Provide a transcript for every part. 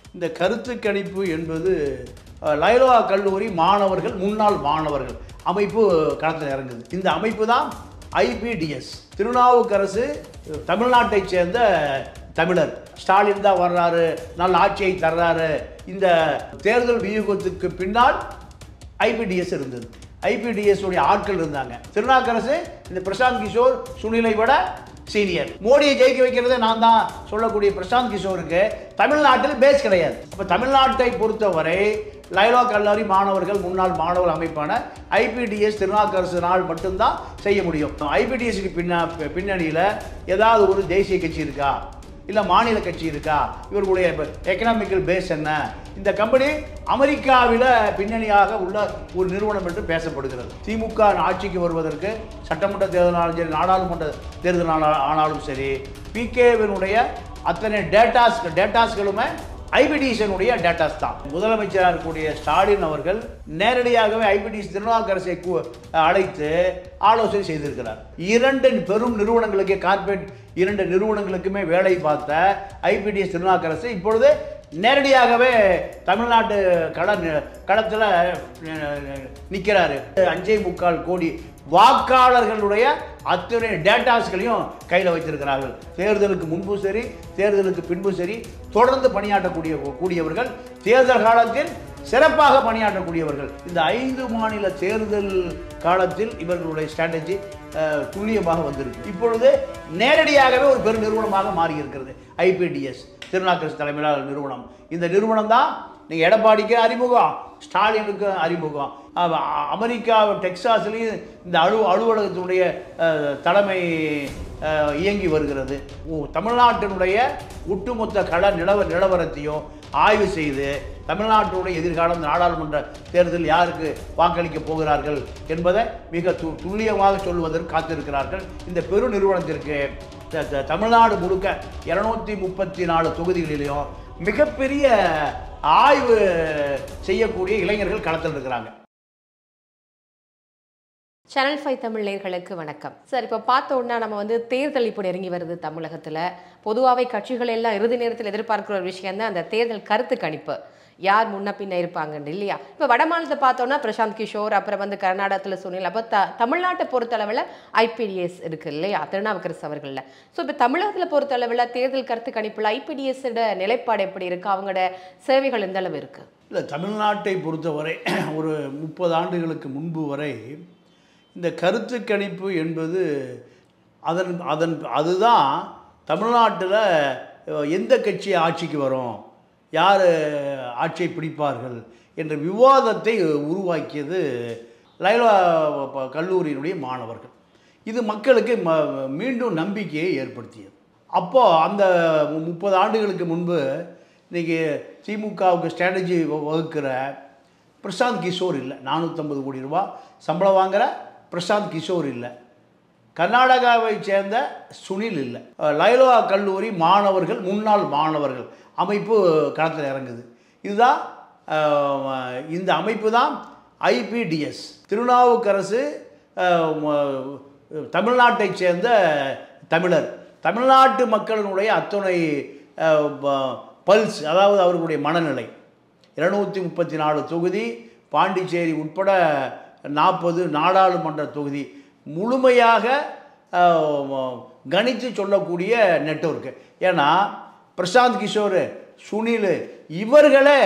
இந்த கருத்து கணிப்பு என்பது அஹ், லைலா கல்லூரி மாணவர்கள் முன்னாள் மாணவர்கள் அமைப்பு களத்தில் இறங்குது இந்த அமைப்பு தான் ஐபிடிஎஸ் திருநாவுக்கரசு தமிழ்நாட்டைச் சேர்ந்த தமிழர் ஸ்டாலின் தான் வர்றாரு நல்ல ஆட்சியை தர்றாரு இந்த தேர்தல் வியூகத்துக்கு பின்னால் ஐபிடிஎஸ் இருந்தது ஐபிடிஎஸ் உடைய ஆட்கள் இருந்தாங்க திருநாக்கரசு இந்த பிரசாந்த் கிஷோர் சுனிலை விட சீனியர் மோடியை ஜெயிக்க வைக்கிறதே நான் தான் சொல்லக்கூடிய பிரசாந்த் கிஷோருக்கு தமிழ்நாட்டில் பேஸ் கிடையாது அப்போ தமிழ்நாட்டை பொறுத்தவரை லைலா கல்லூரி மாணவர்கள் முன்னாள் மாணவர் அமைப்பான ஐபிடிஎஸ் திருநாக்கரசு நாள் மட்டும்தான் செய்ய முடியும் ஐபிடிஎஸ்க்கு பின்ன பின்னணியில் ஏதாவது ஒரு தேசிய கட்சி இருக்கா இல்லை மாநில கட்சி இருக்கா இவர்களுடைய எக்கனாமிக்கல் பேஸ் என்ன இந்த கம்பெனி அமெரிக்காவில் பின்னணியாக உள்ள ஒரு நிறுவனம் என்று பேசப்படுகிறது திமுக ஆட்சிக்கு வருவதற்கு சட்டமன்ற தேர்தலாலும் சரி நாடாளுமன்ற தேர்தல் ஆனா- ஆனாலும் சரி பிகேவினுடைய அத்தனை டேட்டாஸ் டேட்டாஸ்களுமே ஐபிடிஎஸ்னுடைய டேட்டாஸ் தான் முதலமைச்சராக இருக்கக்கூடிய ஸ்டாலின் அவர்கள் நேரடியாகவே ஐபிடிஎஸ் திருநாவுக்கரசை கு- அழைத்து ஆலோசனை செய்திருக்கிறார் இரண்டு பெரும் நிறுவனங்களுக்கு கார்ப்பரேட் இரண்டு நிறுவனங்களுக்குமே வேலை பார்த்த ஐபிடிஎஸ் திருநாவுக்கரசு இப்பொழுது நேரடியாகவே தமிழ்நாட்டு கள களத்தில் நிற்கிறாரு அஞ்சே முக்கால் கோடி வாக்காளர்களுடைய அத்தனை டேட்டாஸ்களையும் கையில் வைத்திருக்கிறார்கள் தேர்தலுக்கு முன்பு சரி தேர்தலுக்கு பின்பு சரி தொடர்ந்து பணியாற்றக்கூடிய கூடியவர்கள் தேர்தல் காலத்தில் சிறப்பாக பணியாற்றக்கூடியவர்கள் இந்த ஐந்து மாநில தேர்தல் காலத்தில் இவர்களுடைய ஸ்ட்ராட்டஜி துல்லியமாக வந்திருக்கு இப்பொழுது நேரடியாகவே ஒரு பெரு நிறுவனமாக மாறி இருக்கிறது ஐபிடிஎஸ் திருநாக்கரசு தலைமையிலான நிறுவனம் இந்த நிறுவனம் தான் நீங்கள் எடப்பாடிக்கு அறிமுகம் ஸ்டாலினுக்கு அறிமுகம் அவ- அ- அமெரிக்கா டெக்சாஸ்லேயும் இந்த அலு அலுவலகத்தினுடைய அஹ், தலைமை அஹ், இயங்கி வருகிறது ஓ, தமிழ்நாட்டினுடைய ஒட்டுமொத்த கள நிலவ நிலவரத்தையும் ஆய்வு செய்து தமிழ்நாட்டுடைய எதிர்காலம் நாடாளுமன்ற தேர்தல் யாருக்கு வாக்களிக்க போகிறார்கள் என்பதை மிக து துல்லியமாக சொல்வதற்கு காத்திருக்கிறார்கள் இந்த பெரு நிறுவனத்திற்கு த- த- தமிழ்நாடு முழுக்க இருநூத்தி முப்பத்தி நாலு தொகுதிகளிலையும் மிகப்பெரிய ஆய்வு செய்யக்கூடிய இளைஞர்கள் களத்தில் இருக்கிறாங்க சேனல் ஃபைவ் தமிழ் நேயர்களுக்கு வணக்கம் சார் இப்போ பார்த்தோன்னா நம்ம வந்து தேர்தல் இப்போ நெருங்கி வருது தமிழகத்தில் பொதுவாகவே கட்சிகள் எல்லாம் இறுதி நேரத்தில் எதிர்பார்க்கிற ஒரு விஷயம் தான் அந்த தேர்தல் கருத்து கணிப்பு யார் முன்ன பின்ன இருப்பாங்கன்னு இல்லையா இப்போ வட மாநிலத்தை பார்த்தோன்னா பிரசாந்த் கிஷோர் அப்புறம் வந்து கர்நாடகத்தில் சுனில் அப்போ த தமிழ்நாட்டை பொறுத்தளவில் ஐபிடிஎஸ் இருக்கு இல்லையா திருநாவுக்கரசு அவர்களில் ஸோ இப்போ தமிழகத்தில் பொறுத்தளவில் தேர்தல் கருத்து கணிப்பில் ஐபிடிஎஸோட நிலைப்பாடு எப்படி இருக்குது அவங்களோட சேவைகள் எந்த அளவு இருக்குது இல்லை தமிழ்நாட்டை பொறுத்தவரை ஒரு முப்பது ஆண்டுகளுக்கு முன்பு வரை இந்த கருத்து கணிப்பு என்பது அதன் அதன் அதுதான் தமிழ்நாட்டில் அஹ், எந்த கட்சி ஆட்சிக்கு வரும் யார் ஆட்சியை பிடிப்பார்கள் என்ற விவாதத்தை உருவாக்கியது லைலா ப- கல்லூரியினுடைய மாணவர்கள் இது மக்களுக்கு ம மீண்டும் நம்பிக்கையை ஏற்படுத்தியது அப்போது அந்த மு- முப்பது ஆண்டுகளுக்கு முன்பு இன்றைக்கி திமுகவுக்கு ஸ்ட்ராட்டஜி வகுக்கிற பிரசாந்த் கிஷோர் இல்லை நானூற்றம்பது கோடி ரூபா சம்பளம் வாங்குற பிரசாந்த் கிஷோர் இல்லை கர்நாடகாவை சேர்ந்த சுனில் இல்லை அஹ் லைலா கல்லூரி மாணவர்கள் முன்னாள் மாணவர்கள் அமைப்பு களத்தில் இறங்குது இதுதான் அஹ், இந்த அமைப்பு தான் ஐபிடிஎஸ் திருநாவுக்கரசு அஹ், ம- தமிழ்நாட்டைச் சேர்ந்த தமிழர் தமிழ்நாட்டு மக்களினுடைய அத்துணை அஹ், ப- பல்ஸ் அதாவது அவர்களுடைய மனநிலை இருநூற்றி முப்பத்தி நாலு தொகுதி பாண்டிச்சேரி உட்பட நாற்பது நாடாளுமன்ற தொகுதி முழுமையாக அஹ், கணித்து சொல்லக்கூடிய நெட்வொர்க்கு ஏன்னா பிரசாந்த் கிஷோர் சுனில் இவர்களே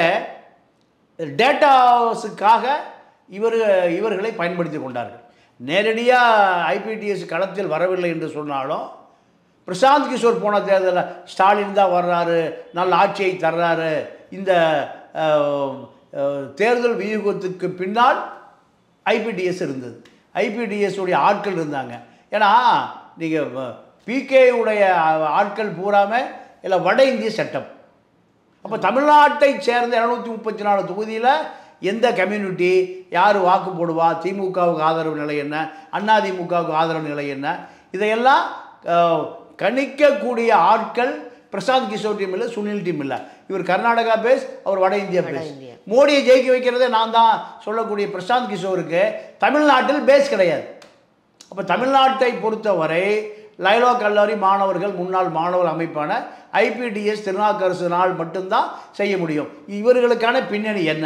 டேட்டாஸுக்காக இவர் இவர்களை பயன்படுத்தி கொண்டார்கள் நேரடியாக ஐபிடிஎஸ் களத்தில் வரவில்லை என்று சொன்னாலும் பிரசாந்த் கிஷோர் போன தேர்தலில் ஸ்டாலின் தான் வர்றாரு நல்ல ஆட்சியை தர்றாரு இந்த அஹ், அஹ், தேர்தல் வியூகத்துக்கு பின்னால் ஐபிடிஎஸ் இருந்தது ஐபிடிஎஸ் உடைய ஆட்கள் இருந்தாங்க ஏன்னா நீங்கள் பிகே உடைய ஆட்கள் பூராமே இல்லை வட இந்திய சட்டம் அப்போ தமிழ்நாட்டை சேர்ந்த இரநூத்தி முப்பத்தி நாலு தொகுதியில் எந்த கம்யூனிட்டி யார் வாக்கு போடுவா திமுகவுக்கு ஆதரவு நிலை என்ன அதிமுகவுக்கு ஆதரவு நிலை என்ன இதையெல்லாம் அஹ், கணிக்கக்கூடிய ஆட்கள் பிரசாந்த் கிஷோர் டீம் இல்லை சுனில் டீம் இல்லை இவர் கர்நாடகா பேஸ் அவர் வட இந்தியா பேஸ் இந்தியா. மோடியை ஜெயிக்க வைக்கிறதே நான் தான் சொல்லக்கூடிய பிரசாந்த் கிஷோருக்கு தமிழ்நாட்டில் பேஸ் கிடையாது அப்போ தமிழ்நாட்டை பொறுத்தவரை லைலோ கல்லூரி மாணவர்கள் முன்னாள் மாணவர் அமைப்பான ஐபிடிஎஸ் திருநாக்கரசுனால் மட்டும்தான் செய்ய முடியும் இவர்களுக்கான பின்னணி என்ன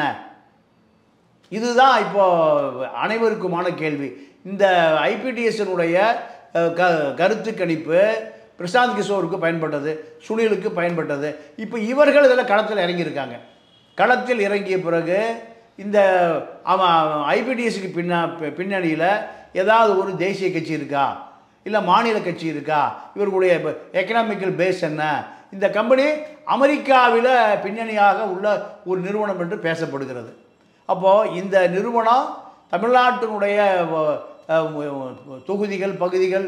இதுதான் இப்போ அனைவருக்குமான கேள்வி இந்த ஐபிடிஎஸ்னுடைய க கருத்து கணிப்பு பிரசாந்த் கிஷோருக்கு பயன்பட்டது சுனிலுக்கு பயன்பட்டது இப்போ இவர்கள் இதில் களத்தில் இறங்கியிருக்காங்க களத்தில் இறங்கிய பிறகு இந்த அவன் ஐபிடிஎஸ்க்கு பின்னா பின்னணியில் ஏதாவது ஒரு தேசிய கட்சி இருக்கா இல்லை மாநில கட்சி இருக்கா இவர்களுடைய எக்கனாமிக்கல் பேஸ் என்ன இந்த கம்பெனி அமெரிக்காவில் பின்னணியாக உள்ள ஒரு நிறுவனம் என்று பேசப்படுகிறது அப்போது இந்த நிறுவனம் தமிழ்நாட்டினுடைய வ- அஹ் வ- தொகுதிகள் பகுதிகள்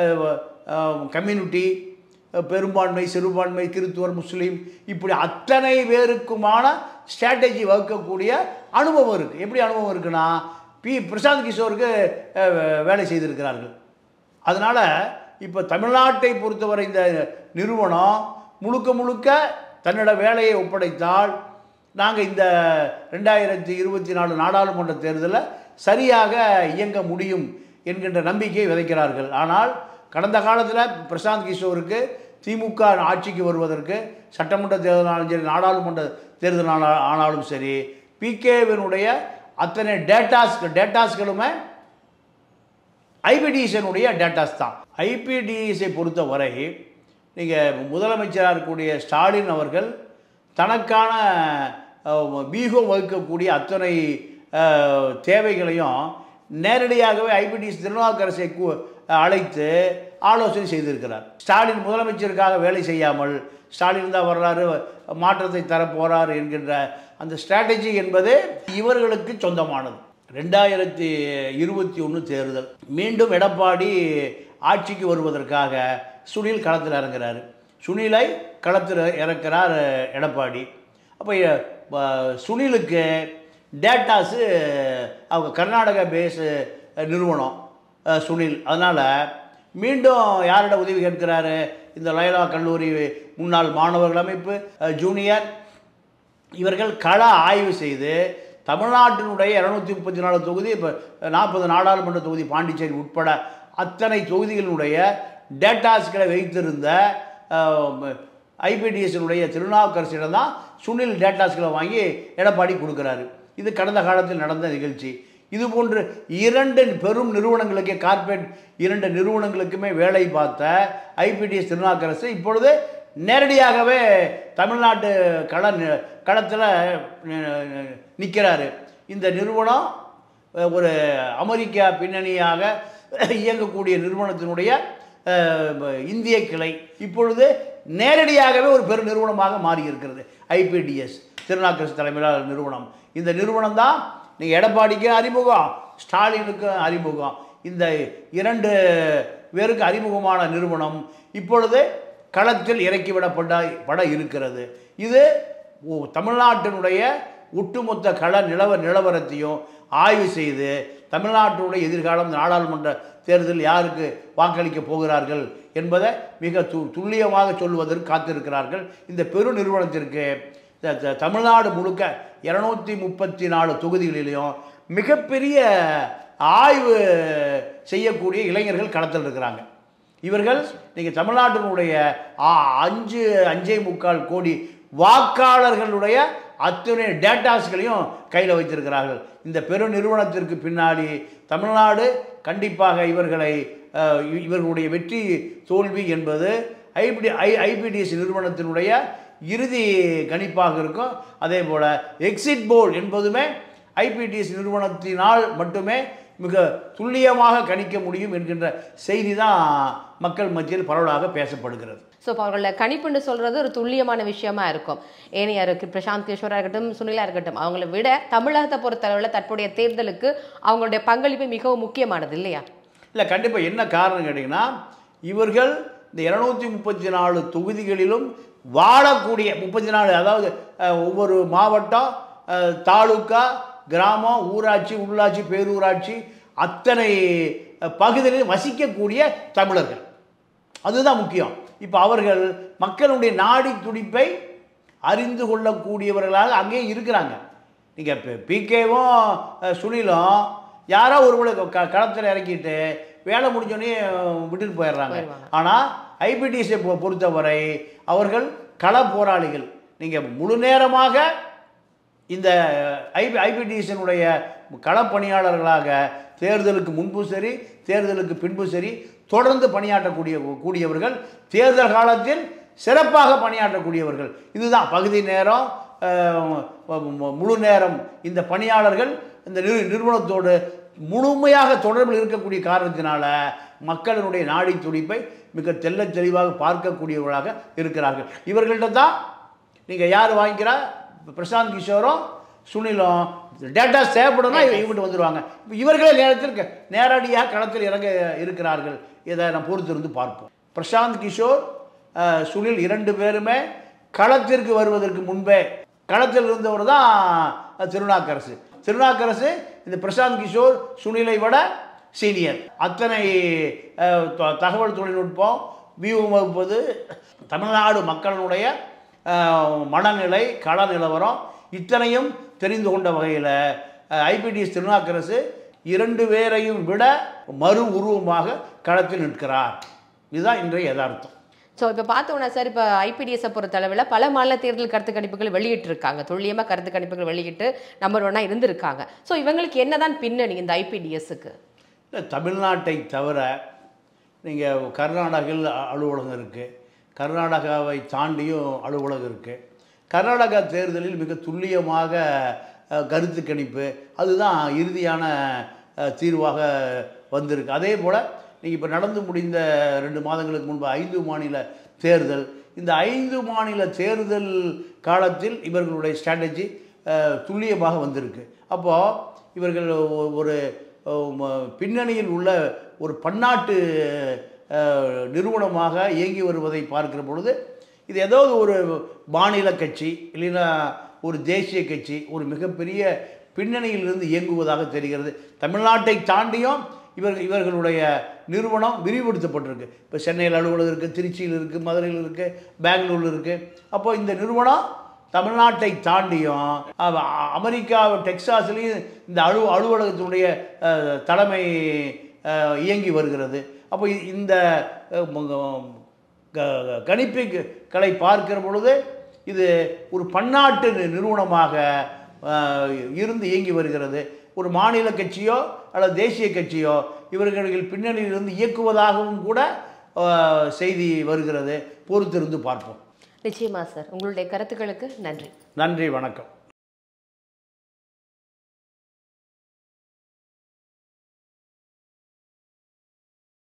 கம்யூனிட்டி பெரும்பான்மை சிறுபான்மை கிறித்துவர் முஸ்லீம் இப்படி அத்தனை பேருக்குமான ஸ்ட்ராட்டஜி வகுக்கக்கூடிய அனுபவம் இருக்குது எப்படி அனுபவம் இருக்குன்னா பி பிரசாந்த் கிஷோருக்கு அஹ், வேலை செய்திருக்கிறார்கள் அதனால் இப்போ தமிழ்நாட்டை பொறுத்தவரை இந்த நிறுவனம் முழுக்க முழுக்க தன்னோட வேலையை ஒப்படைத்தால் நாங்கள் இந்த ரெண்டாயிரத்தி இருபத்தி நாலு நாடாளுமன்ற தேர்தலில் சரியாக இயங்க முடியும் என்கின்ற நம்பிக்கையை விதைக்கிறார்கள் ஆனால் கடந்த காலத்தில் பிரசாந்த் கிஷோருக்கு திமுக ஆட்சிக்கு வருவதற்கு சட்டமன்ற தேர்தலாலும் சரி நாடாளுமன்ற தேர்தல் ஆனா- ஆனாலும் சரி பிகேவினுடைய அத்தனை டேட்டாஸ் டேட்டாஸ்களுமே ஐபிடிஎஸ்னுடைய டேட்டாஸ் தான் ஐபிடிஎஸை பொறுத்தவரை நீங்கள் முதலமைச்சராக இருக்கக்கூடிய ஸ்டாலின் அவர்கள் தனக்கான அஹ், வியூகம் வகுக்கக்கூடிய அத்தனை அஹ், தேவைகளையும் நேரடியாகவே ஐபிடிஎஸ் திருநாவுக்கரசை கூ- அழைத்து ஆலோசனை செய்திருக்கிறார் ஸ்டாலின் முதலமைச்சருக்காக வேலை செய்யாமல் ஸ்டாலின் தான் வர்றாரு மாற்றத்தை தரப் போறார் என்கின்ற அந்த ஸ்ட்ராட்டஜி என்பது இவர்களுக்கு சொந்தமானது ரெண்டாயிரத்தி இருபத்தி ஒன்று தேர்தல் மீண்டும் எடப்பாடி ஆட்சிக்கு வருவதற்காக சுனில் களத்தில் இறங்குறாரு சுனிலை களத்தில் இறக்குறார் எடப்பாடி அப்போ சுனிலுக்கு டேட்டாஸு அவங்க கர்நாடகா பேஸ் நிறுவனம் அஹ், சுனில் அதனால் மீண்டும் யாரோட உதவி கேட்கிறாரு இந்த லைலா கல்லூரி முன்னாள் மாணவர்கள் அமைப்பு அஹ், ஜூனியர் இவர்கள் கள ஆய்வு செய்து தமிழ்நாட்டினுடைய இரநூத்தி முப்பத்தி நாலு தொகுதி இப்போ நாற்பது நாடாளுமன்ற தொகுதி பாண்டிச்சேரி உட்பட அத்தனை தொகுதிகளினுடைய டேட்டாஸ்களை வைத்திருந்த ஐபிடிஎஸ்னுடைய திருநாவுக்கரசிடம் தான் சுனில் டேட்டாஸ்களை வாங்கி எடப்பாடி கொடுக்குறாரு இது கடந்த காலத்தில் நடந்த நிகழ்ச்சி இது போன்று இரண்டு பெரும் நிறுவனங்களுக்கே கார்ப்பரேட் இரண்டு நிறுவனங்களுக்குமே வேலை பார்த்த ஐபிடிஎஸ் திருநாவுக்கரசு இப்பொழுது நேரடியாகவே தமிழ்நாட்டு கள களத்தில் நிற்கிறாரு இந்த நிறுவனம் அஹ், ஒரு அமெரிக்கா பின்னணியாக இயங்கக்கூடிய நிறுவனத்தினுடைய அஹ், இந்திய கிளை இப்பொழுது நேரடியாகவே ஒரு பெரு நிறுவனமாக மாறி இருக்கிறது ஐபிடிஎஸ் திருநாக்கரசு தலைமையிலான நிறுவனம் இந்த நிறுவனம் தான் நீங்கள் எடப்பாடிக்கு அறிமுகம் ஸ்டாலினுக்கு அறிமுகம் இந்த இரண்டு பேருக்கு அறிமுகமான நிறுவனம் இப்பொழுது களத்தில் இறக்கிவிடப்பட பட இருக்கிறது இது ஓ- தமிழ்நாட்டினுடைய ஒட்டுமொத்த கள நிலவ நிலவரத்தையும் ஆய்வு செய்து தமிழ்நாட்டினுடைய எதிர்காலம் நாடாளுமன்ற தேர்தல் யாருக்கு வாக்களிக்க போகிறார்கள் என்பதை மிக து துல்லியமாக சொல்வதற்கு காத்திருக்கிறார்கள் இந்த பெரு நிறுவனத்திற்கு த- த- தமிழ்நாடு முழுக்க இரநூத்தி முப்பத்தி நாலு தொகுதிகளிலையும் மிகப்பெரிய ஆய்வு செய்யக்கூடிய இளைஞர்கள் களத்தில் இருக்கிறாங்க இவர்கள் நீங்கள் தமிழ்நாட்டினுடைய ஆ- அஞ்சு அஞ்சே முக்கால் கோடி வாக்காளர்களுடைய அத்தனை டேட்டாஸ்களையும் கையில் வைத்திருக்கிறார்கள் இந்த பெரு நிறுவனத்திற்கு பின்னாடி தமிழ்நாடு கண்டிப்பாக இவர்களை அஹ், இ- இவர்களுடைய வெற்றி தோல்வி என்பது ஐபிடி ஐ ஐபிடிஎஸ் நிறுவனத்தினுடைய இறுதி கணிப்பாக இருக்கும் அதே போல் எக்ஸிட் போல் என்பதுமே ஐபிடிஎஸ் நிறுவனத்தினால் மட்டுமே மிக துல்லியமாக கணிக்க முடியும் என்கின்ற செய்தி தான் மக்கள் மத்தியில் பரவலாக பேசப்படுகிறது ஸோ இப்போ அவர்களோட கணிப்புன்னு சொல்றது ஒரு துல்லியமான விஷயமா இருக்கும் ஏனையா இருக்கு பிரசாந்த் கிஷோரா இருக்கட்டும் சுனிலா இருக்கட்டும் அவங்கள விட தமிழகத்தை பொறுத்தளவில் தற்போதைய தேர்தலுக்கு அவங்களுடைய பங்களிப்பு மிகவும் முக்கியமானது இல்லையா இல்லை கண்டிப்பாக என்ன காரணம் கேட்டிங்கன்னா இவர்கள் இந்த இரநூத்தி முப்பத்தி நாலு தொகுதிகளிலும் வாழக்கூடிய முப்பத்தி நாலு அதாவது அஹ், ஒவ்வொரு மாவட்டம் அஹ், தாலுக்கா கிராமம் ஊராட்சி உள்ளாட்சி பேரூராட்சி அத்தனை அஹ், பகுதிகளிலும் வசிக்கக்கூடிய தமிழர்கள் அதுதான் முக்கியம் இப்போ அவர்கள் மக்களுடைய நாடி துடிப்பை அறிந்து கொள்ளக்கூடியவர்களாக அங்கேயே இருக்கிறாங்க நீங்கள் பிகேவும் சுனிலும் யாரோ ஒருவரை க களத்தில் இறக்கிட்டு வேலை முடிஞ்சோடனே விட்டுட்டு போயிடுறாங்க போயிடுவாங்க. ஆனால் ஐபிடிஎஸை பொறுத்தவரை அவர்கள் கள போராளிகள் நீங்கள் முழு நேரமாக இந்த ஐபி ஐபிடிஎஸ்னுடைய களப்பணியாளர்களாக தேர்தலுக்கு முன்பு சரி தேர்தலுக்கு பின்பு சரி தொடர்ந்து பணியாற்றக்கூடிய கூடியவர்கள் தேர்தல் காலத்தில் சிறப்பாக பணியாற்றக்கூடியவர்கள் இதுதான் பகுதி நேரம் அஹ், மு- முழு நேரம் இந்த பணியாளர்கள் இந்த நிறு நிறுவனத்தோடு முழுமையாக தொடர்பில் இருக்கக்கூடிய காரணத்தினால மக்களினுடைய நாடி துடிப்பை மிக தெள்ளத் தெளிவாக பார்க்கக்கூடியவர்களாக இருக்கிறார்கள் இவர்கள்ட்ட தான் நீங்கள் யார் வாங்கிக்கிறா பிரசாந்த் கிஷோரும் சுனிலும் டேட்டா தேவைப்படும்னா இவங்கிட்ட வந்துடுவாங்க இப்போ இவர்களே நேரத்தில் க- நேரடியாக களத்தில் இறங்க இருக்கிறார்கள் இதை நாம் பொறுத்திருந்து பார்ப்போம் பிரசாந்த் கிஷோர் அஹ், சுனில் இரண்டு பேருமே களத்திற்கு வருவதற்கு முன்பே களத்தில் இருந்தவர் தான் திருநாக்கரசு திருநாக்கரசு இந்த பிரசாந்த் கிஷோர் சுனிலை விட சீனியர் அத்தனை அஹ், த- தகவல் தொழில்நுட்பம் வியூகம் வகுப்பது தமிழ்நாடு மக்களினுடைய அஹ், மனநிலை கள நிலவரம் இத்தனையும் தெரிந்து கொண்ட வகையில் ஐபிடிஎஸ் திருநாக்கரசு இரண்டு பேரையும் விட மறு உருவமாக களத்தில் நிற்கிறார் இதுதான் இன்றைய யதார்த்தம் ஸோ இப்போ பார்த்தோம்னா சார் இப்போ ஐபிடிஎஸை பொறுத்தளவில் பல மாநில தேர்தல் கருத்து கணிப்புகள் வெளியிட்டிருக்காங்க துல்லியமாக கருத்து கணிப்புகள் வெளியிட்டு நம்பர் ஒன்னாக இருந்திருக்காங்க ஸோ இவங்களுக்கு என்னதான் பின்னணி இந்த ஐபிடிஎஸ்க்கு இல்லை தமிழ்நாட்டை தவிர நீங்கள் கர்நாடகாவில் அ- அலுவலகம் இருக்குது கர்நாடகாவை தாண்டியும் அலுவலகம் இருக்குது கர்நாடகா தேர்தலில் மிக துல்லியமாக அஹ், கருத்து கணிப்பு அதுதான் இறுதியான அஹ், தீர்வாக வந்திருக்கு அதே போல் நீங்கள் இப்போ நடந்து முடிந்த ரெண்டு மாதங்களுக்கு முன்பு ஐந்து மாநில தேர்தல் இந்த ஐந்து மாநில தேர்தல் காலத்தில் இவர்களுடைய ஸ்ட்ராட்டஜி துல்லியமாக வந்திருக்கு அப்போது இவர்கள் ஒ- ஒரு அஹ், ம- பின்னணியில் உள்ள ஒரு பன்னாட்டு அஹ், நிறுவனமாக இயங்கி வருவதை பார்க்கிற பொழுது இது ஏதாவது ஒரு மாநில கட்சி இல்லைன்னா ஒரு தேசிய கட்சி ஒரு மிகப்பெரிய பின்னணியிலிருந்து இயங்குவதாக தெரிகிறது தமிழ்நாட்டை தாண்டியும் இவர் இவர்களுடைய நிறுவனம் விரிவுபடுத்தப்பட்டிருக்கு இப்போ சென்னையில் அலுவலகம் இருக்குது திருச்சியில் இருக்குது மதுரையில் இருக்குது பெங்களூரில் இருக்குது அப்போ இந்த நிறுவனம் தமிழ்நாட்டை தாண்டியும் அவ- அ- அமெரிக்கா டெக்சாஸ்லேயும் இந்த அலு அலுவலகத்தினுடைய அஹ், தலைமை அஹ், இயங்கி வருகிறது அப்போ இ- இந்த அஹ், ம- க- கணிப்புகளை பார்க்கிற பொழுது இது ஒரு பன்னாட்டு நி- நிறுவனமாக அஹ், இருந்து இயங்கி வருகிறது ஒரு மாநில கட்சியோ அல்லது தேசிய கட்சியோ இவர்கள் பின்னணியிலிருந்து இயக்குவதாகவும் கூட அஹ், செய்தி வருகிறது பொறுத்திருந்து பார்ப்போம் நிச்சயமா சார் உங்களுடைய கருத்துக்களுக்கு நன்றி நன்றி வணக்கம்